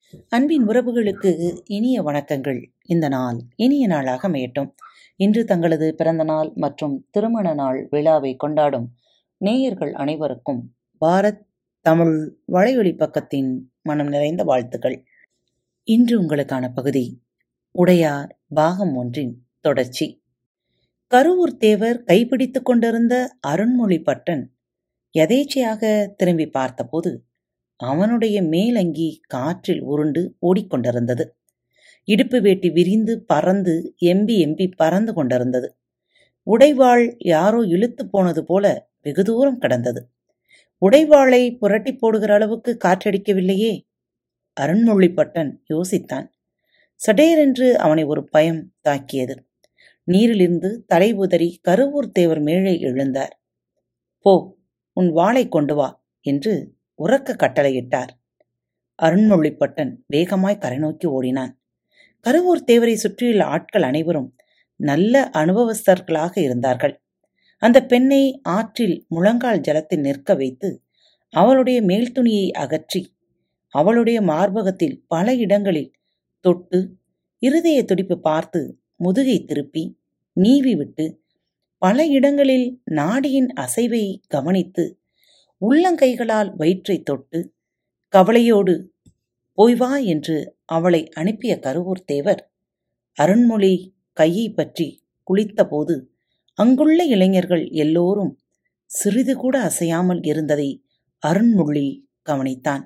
அன்பின் உறவுகளுக்கு இனிய வணக்கங்கள் இந்த நாள் இனிய நாளாக அமையட்டும் இன்று தங்களது பிறந்த நாள் மற்றும் திருமண நாள் விழாவை கொண்டாடும் நேயர்கள் அனைவருக்கும் பாரத் தமிழ் வலையொலி பக்கத்தின் மனம் நிறைந்த வாழ்த்துக்கள் இன்று உங்களுக்கான பகுதி உடையார் பாகம் ஒன்றின் தொடர்ச்சி கருவூர் தேவர் கைப்பிடித்துக் கொண்டிருந்த அருண்மொழி பட்டன் எதேச்சையாக திரும்பி பார்த்தபோது அவனுடைய மேலங்கி காற்றில் உருண்டு ஓடிக்கொண்டிருந்தது இடுப்பு வேட்டி விரிந்து பறந்து எம்பி எம்பி பறந்து கொண்டிருந்தது உடைவாள் யாரோ இழுத்து போனது போல வெகு தூரம் கடந்தது உடைவாளை புரட்டி போடுகிற அளவுக்கு காற்றடிக்கவில்லையே அருண்மொழிப்பட்டன் யோசித்தான் சடேரென்று அவனை ஒரு பயம் தாக்கியது நீரிலிருந்து தலை உதறி கருவூர் தேவர் மேலே எழுந்தார் போ உன் வாளை கொண்டு வா என்று உறக்க கட்டளையிட்டார் அருண்மொழிப்பட்டன் வேகமாய் கரை நோக்கி ஓடினான் கருவூர் தேவரை சுற்றியுள்ள ஆட்கள் அனைவரும் நல்ல அனுபவஸ்தர்களாக இருந்தார்கள் அந்த பெண்ணை ஆற்றில் முழங்கால் ஜலத்தில் நிற்க வைத்து அவளுடைய மேல் துணியை அகற்றி அவளுடைய மார்பகத்தில் பல இடங்களில் தொட்டு இருதய துடிப்பு பார்த்து முதுகை திருப்பி நீவி விட்டு பல இடங்களில் நாடியின் அசைவை கவனித்து உள்ளங்கைகளால் வயிற்றை தொட்டு கவலையோடு போய் வா என்று அவளை அனுப்பிய கருவூர் தேவர் அருண்மொழி கையை பற்றி குளித்தபோது அங்குள்ள இளைஞர்கள் எல்லோரும் சிறிது கூட அசையாமல் இருந்ததை அருண்மொழி கவனித்தான்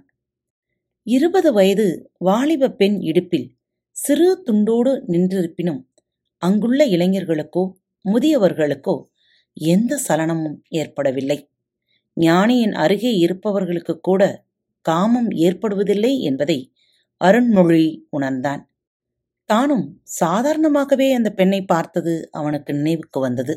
இருபது வயது வாலிப பெண் இடுப்பில் சிறு துண்டோடு நின்றிருப்பினும் அங்குள்ள இளைஞர்களுக்கோ முதியவர்களுக்கோ எந்த சலனமும் ஏற்படவில்லை ஞானியின் அருகே இருப்பவர்களுக்கு கூட காமம் ஏற்படுவதில்லை என்பதை அருண்மொழி உணர்ந்தான் தானும் சாதாரணமாகவே அந்த பெண்ணை பார்த்தது அவனுக்கு நினைவுக்கு வந்தது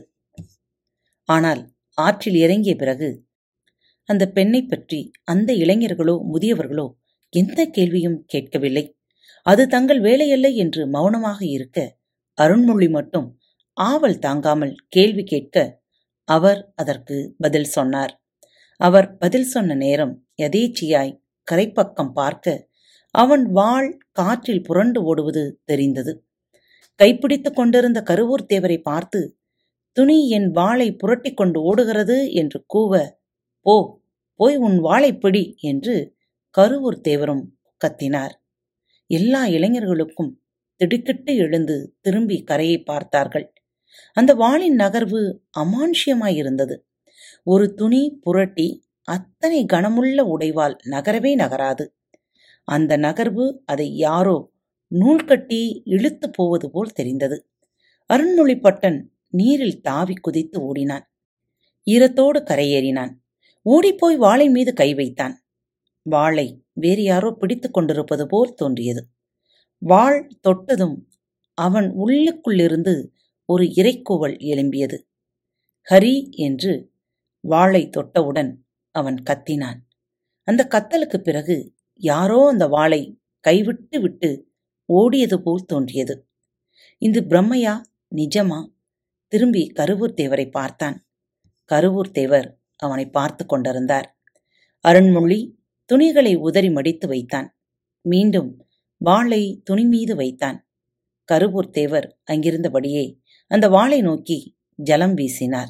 ஆனால் ஆற்றில் இறங்கிய பிறகு அந்த பெண்ணை பற்றி அந்த இளைஞர்களோ முதியவர்களோ எந்த கேள்வியும் கேட்கவில்லை அது தங்கள் வேலையல்ல என்று மௌனமாக இருக்க அருண்மொழி மட்டும் ஆவல் தாங்காமல் கேள்வி கேட்க அவர் அதற்கு பதில் சொன்னார் அவர் பதில் சொன்ன நேரம் எதேச்சியாய் கரைப்பக்கம் பார்க்க அவன் வாள் காற்றில் புரண்டு ஓடுவது தெரிந்தது கைப்பிடித்துக் கொண்டிருந்த கருவூர் தேவரை பார்த்து துணி என் வாளை புரட்டி கொண்டு ஓடுகிறது என்று கூவ போ போய் உன் வாளை பிடி என்று கருவூர் தேவரும் கத்தினார் எல்லா இளைஞர்களுக்கும் திடுக்கிட்டு எழுந்து திரும்பி கரையை பார்த்தார்கள் அந்த வாளின் நகர்வு அமானுஷ்யமாயிருந்தது ஒரு துணி புரட்டி அத்தனை கனமுள்ள உடைவால் நகரவே நகராது அந்த நகர்வு அதை யாரோ நூல் கட்டி இழுத்து போவது போல் தெரிந்தது அருண்மொழிப்பட்டன் நீரில் தாவி குதித்து ஓடினான் ஈரத்தோடு கரையேறினான் ஓடிப்போய் வாளை மீது கை வைத்தான் வாளை வேறு யாரோ பிடித்துக் கொண்டிருப்பது போல் தோன்றியது வாள் தொட்டதும் அவன் உள்ளுக்குள்ளிருந்து ஒரு இறைக்கூவல் எழும்பியது ஹரி என்று வாளை தொட்டவுடன் அவன் கத்தினான் அந்த கத்தலுக்கு பிறகு யாரோ அந்த வாளை கைவிட்டு விட்டு ஓடியது போல் தோன்றியது இந்த பிரம்மையா நிஜமா திரும்பி கருவூர் தேவரை பார்த்தான் கருவூர் தேவர் அவனை பார்த்து கொண்டிருந்தார் அருண்மொழி துணிகளை உதறி மடித்து வைத்தான் மீண்டும் வாளை துணி மீது வைத்தான் கருவூர் தேவர் அங்கிருந்தபடியே அந்த வாளை நோக்கி ஜலம் வீசினார்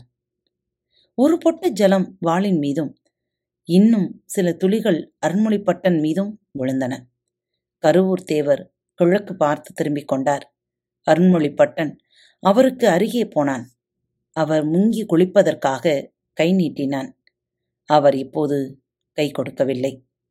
ஒரு பொட்டு ஜலம் வாளின் மீதும் இன்னும் சில துளிகள் அருண்மொழிப்பட்டன் மீதும் விழுந்தன கருவூர் தேவர் கிழக்கு பார்த்து திரும்பிக் கொண்டார் அருண்மொழிப்பட்டன் அவருக்கு அருகே போனான் அவர் முங்கி குளிப்பதற்காக கை நீட்டினான் அவர் இப்போது கை கொடுக்கவில்லை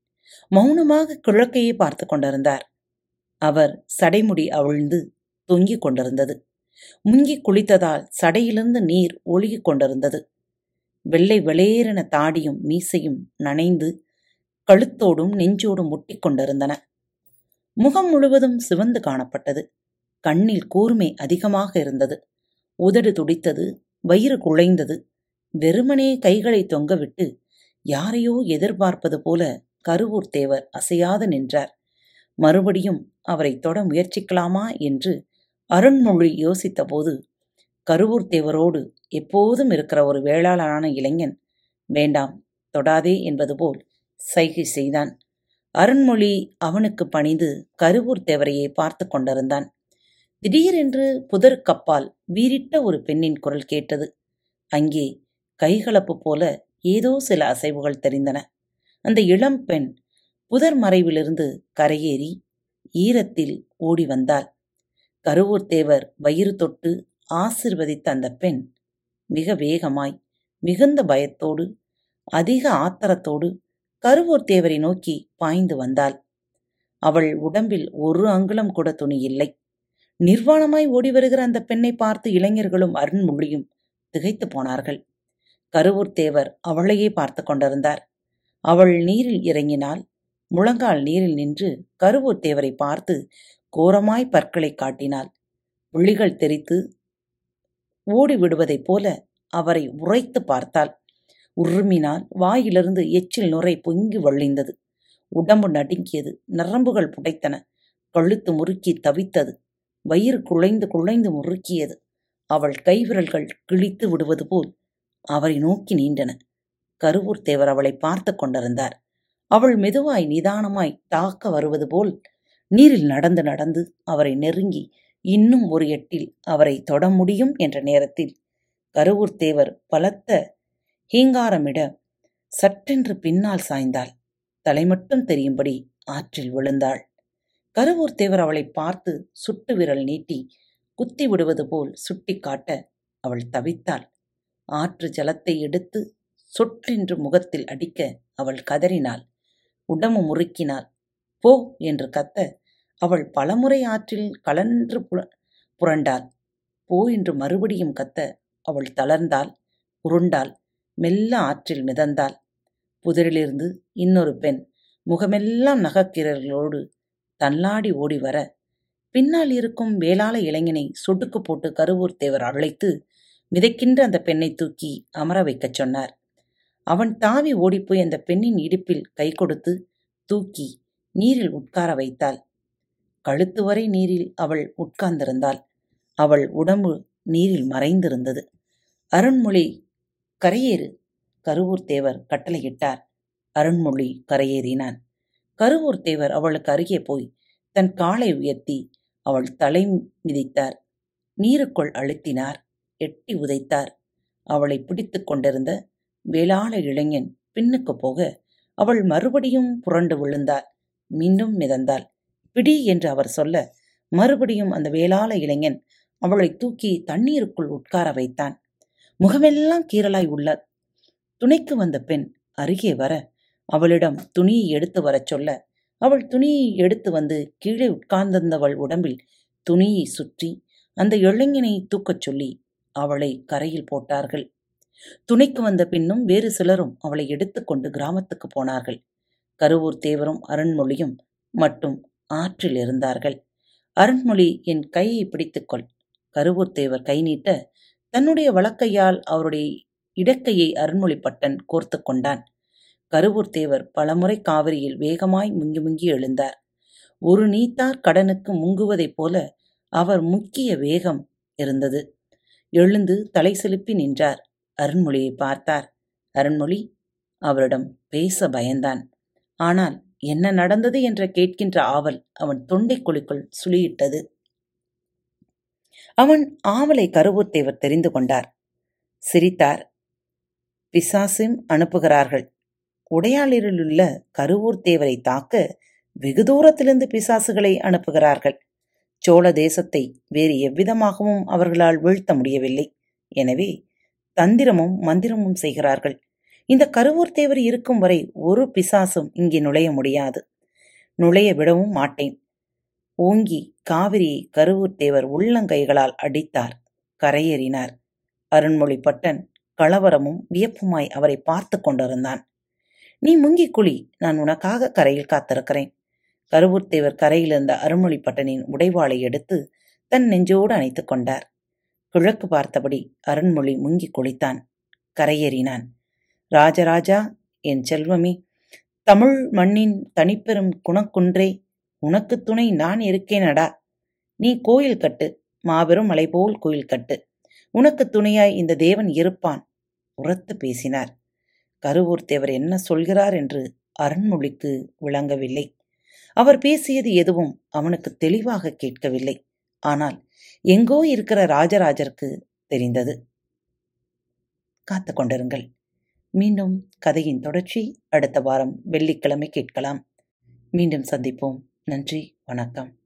மௌனமாக கிழக்கையே பார்த்து கொண்டிருந்தார் அவர் சடைமுடி அவிழ்ந்து தொங்கிக் கொண்டிருந்தது முங்கி குளித்ததால் சடையிலிருந்து நீர் ஒழுகிக் கொண்டிருந்தது வெள்ளை வெளியேறின தாடியும் மீசையும் நனைந்து கழுத்தோடும் நெஞ்சோடும் முட்டிக் கொண்டிருந்தன முகம் முழுவதும் சிவந்து காணப்பட்டது கண்ணில் கூர்மை அதிகமாக இருந்தது உதடு துடித்தது வயிறு குழைந்தது வெறுமனே கைகளை தொங்கவிட்டு யாரையோ எதிர்பார்ப்பது போல கருவூர் தேவர் அசையாது நின்றார் மறுபடியும் அவரை தொட முயற்சிக்கலாமா என்று அருண்மொழி யோசித்தபோது கருவூர் தேவரோடு எப்போதும் இருக்கிற ஒரு வேளாளரான இளைஞன் வேண்டாம் தொடாதே என்பது போல் சைகை செய்தான் அருண்மொழி அவனுக்கு பணிந்து கருவூர் தேவரையே பார்த்து கொண்டிருந்தான் திடீரென்று புதருக்கப்பால் வீறிட்ட ஒரு பெண்ணின் குரல் கேட்டது அங்கே கைகலப்பு போல ஏதோ சில அசைவுகள் தெரிந்தன அந்த இளம் பெண் புதர் மறைவிலிருந்து கரையேறி ஈரத்தில் ஓடி வந்தாள் கருவூர் தேவர் வயிறு தொட்டு ஆசிர்வதித்த அந்த பெண் மிக வேகமாய் மிகுந்த பயத்தோடு அதிக ஆத்திரத்தோடு கருவூர் தேவரை நோக்கி பாய்ந்து வந்தாள் அவள் உடம்பில் ஒரு அங்குலம் கூட துணி இல்லை நிர்வாணமாய் ஓடி வருகிற அந்த பெண்ணை பார்த்து இளைஞர்களும் அருண்மொழியும் திகைத்து போனார்கள் கருவூர் தேவர் அவளையே பார்த்து கொண்டிருந்தார் அவள் நீரில் இறங்கினால் முழங்கால் நீரில் நின்று கருவூர் தேவரை பார்த்து கோரமாய் பற்களை காட்டினாள் விழிகள் தெரித்து ஓடி விடுவதைப் போல அவரை உரைத்து பார்த்தாள் உருமினால் வாயிலிருந்து எச்சில் நுரை பொங்கி வழிந்தது உடம்பு நடுங்கியது நரம்புகள் புடைத்தன கழுத்து முறுக்கி தவித்தது வயிறு குழைந்து குழைந்து முறுக்கியது அவள் கைவிரல்கள் கிழித்து விடுவது போல் அவரை நோக்கி நீண்டன கருவூர் தேவர் அவளை பார்த்து கொண்டிருந்தார் அவள் மெதுவாய் நிதானமாய் தாக்க வருவது போல் நீரில் நடந்து நடந்து அவரை நெருங்கி இன்னும் ஒரு எட்டில் அவரை தொட முடியும் என்ற நேரத்தில் கருவூர் தேவர் பலத்த ஹீங்காரமிட சட்டென்று பின்னால் சாய்ந்தாள் தலை மட்டும் தெரியும்படி ஆற்றில் விழுந்தாள் கருவூர் தேவர் அவளை பார்த்து சுட்டு விரல் நீட்டி குத்தி விடுவது போல் சுட்டி காட்ட அவள் தவித்தாள் ஆற்று ஜலத்தை எடுத்து சொற்றென்று முகத்தில் அடிக்க அவள் கதறினாள் உடம்பு முறுக்கினாள் போ என்று கத்த அவள் பலமுறை ஆற்றில் கலன்று புரண்டாள் போ என்று மறுபடியும் கத்த அவள் தளர்ந்தாள் உருண்டாள் மெல்ல ஆற்றில் மிதந்தாள் புதரிலிருந்து இன்னொரு பெண் முகமெல்லாம் நகக்கிரர்களோடு தன்னாடி ஓடி வர பின்னால் இருக்கும் வேளாள இளைஞனை சொடுக்கு போட்டு கருவூர் தேவர் அழைத்து மிதைக்கின்ற அந்த பெண்ணை தூக்கி அமர வைக்கச் சொன்னார் அவன் தாவி ஓடிப்போய் அந்த பெண்ணின் இடுப்பில் கை கொடுத்து தூக்கி நீரில் உட்கார வைத்தாள் கழுத்து வரை நீரில் அவள் உட்கார்ந்திருந்தாள் அவள் உடம்பு நீரில் மறைந்திருந்தது அருண்மொழி கரையேறு கருவூர் தேவர் கட்டளையிட்டார் அருண்மொழி கரையேறினான் கருவூர் தேவர் அவளுக்கு அருகே போய் தன் காலை உயர்த்தி அவள் தலை மிதித்தார் நீருக்குள் அழுத்தினார் எட்டி உதைத்தார் அவளை பிடித்து கொண்டிருந்த வேளாள இளைஞன் பின்னுக்கு போக அவள் மறுபடியும் புரண்டு விழுந்தாள் மீண்டும் மிதந்தாள் பிடி என்று அவர் சொல்ல மறுபடியும் அந்த வேளாள இளைஞன் அவளை தூக்கி தண்ணீருக்குள் உட்கார வைத்தான் முகமெல்லாம் கீரலாய் உள்ளார் துணைக்கு வந்த பெண் அருகே வர அவளிடம் துணியை எடுத்து வரச் சொல்ல அவள் துணியை எடுத்து வந்து கீழே உட்கார்ந்திருந்தவள் உடம்பில் துணியை சுற்றி அந்த இளைஞனை தூக்கச் சொல்லி அவளை கரையில் போட்டார்கள் துணைக்கு வந்த பின்னும் வேறு சிலரும் அவளை எடுத்துக்கொண்டு கிராமத்துக்கு போனார்கள் கருவூர் தேவரும் அருண்மொழியும் மட்டும் ஆற்றில் இருந்தார்கள் அருண்மொழி என் கையை பிடித்துக்கொள் கருவூர் தேவர் கை நீட்ட தன்னுடைய வழக்கையால் அவருடைய இடக்கையை அருண்மொழிப்பட்டன் கோர்த்து கொண்டான் கருவூர் தேவர் பலமுறை காவிரியில் வேகமாய் முங்கி முங்கி எழுந்தார் ஒரு நீத்தார் கடனுக்கு முங்குவதைப் போல அவர் முக்கிய வேகம் இருந்தது எழுந்து தலை செலுப்பி நின்றார் அருண்மொழியை பார்த்தார் அருண்மொழி அவரிடம் பேச பயந்தான் ஆனால் என்ன நடந்தது என்ற கேட்கின்ற ஆவல் அவன் தொண்டை குழிக்குள் சுழியிட்டது அவன் ஆவலை கருவூர்த்தேவர் தெரிந்து கொண்டார் சிரித்தார் பிசாசும் அனுப்புகிறார்கள் உடையாளிலுள்ள கருவூர் தேவரை தாக்க வெகு தூரத்திலிருந்து பிசாசுகளை அனுப்புகிறார்கள் சோழ தேசத்தை வேறு எவ்விதமாகவும் அவர்களால் வீழ்த்த முடியவில்லை எனவே தந்திரமும் மந்திரமும் செய்கிறார்கள் இந்த கருவூர் தேவர் இருக்கும் வரை ஒரு பிசாசும் இங்கே நுழைய முடியாது நுழைய விடவும் மாட்டேன் ஓங்கி காவிரியை கருவூர் தேவர் உள்ளங்கைகளால் அடித்தார் கரையேறினார் அருண்மொழி பட்டன் கலவரமும் வியப்புமாய் அவரை பார்த்து கொண்டிருந்தான் நீ முங்கி குழி நான் உனக்காக கரையில் காத்திருக்கிறேன் கருவூர் தேவர் கரையில் இருந்த அருள்மொழி பட்டனின் உடைவாளை எடுத்து தன் நெஞ்சோடு அணைத்துக் கொண்டார் கிழக்கு பார்த்தபடி அருண்மொழி முங்கி குளித்தான் கரையேறினான் ராஜராஜா என் செல்வமே தமிழ் மண்ணின் தனிப்பெரும் குணக்குன்றே உனக்கு துணை நான் இருக்கேனடா நீ கோயில் கட்டு மாபெரும் மலை போல் கோயில் கட்டு உனக்கு துணையாய் இந்த தேவன் இருப்பான் உரத்து பேசினார் கருவூர் தேவர் என்ன சொல்கிறார் என்று அருண்மொழிக்கு விளங்கவில்லை அவர் பேசியது எதுவும் அவனுக்கு தெளிவாக கேட்கவில்லை ஆனால் எங்கோ இருக்கிற ராஜராஜருக்கு தெரிந்தது காத்து கொண்டிருங்கள் மீண்டும் கதையின் தொடர்ச்சி அடுத்த வாரம் வெள்ளிக்கிழமை கேட்கலாம் மீண்டும் சந்திப்போம் நன்றி வணக்கம்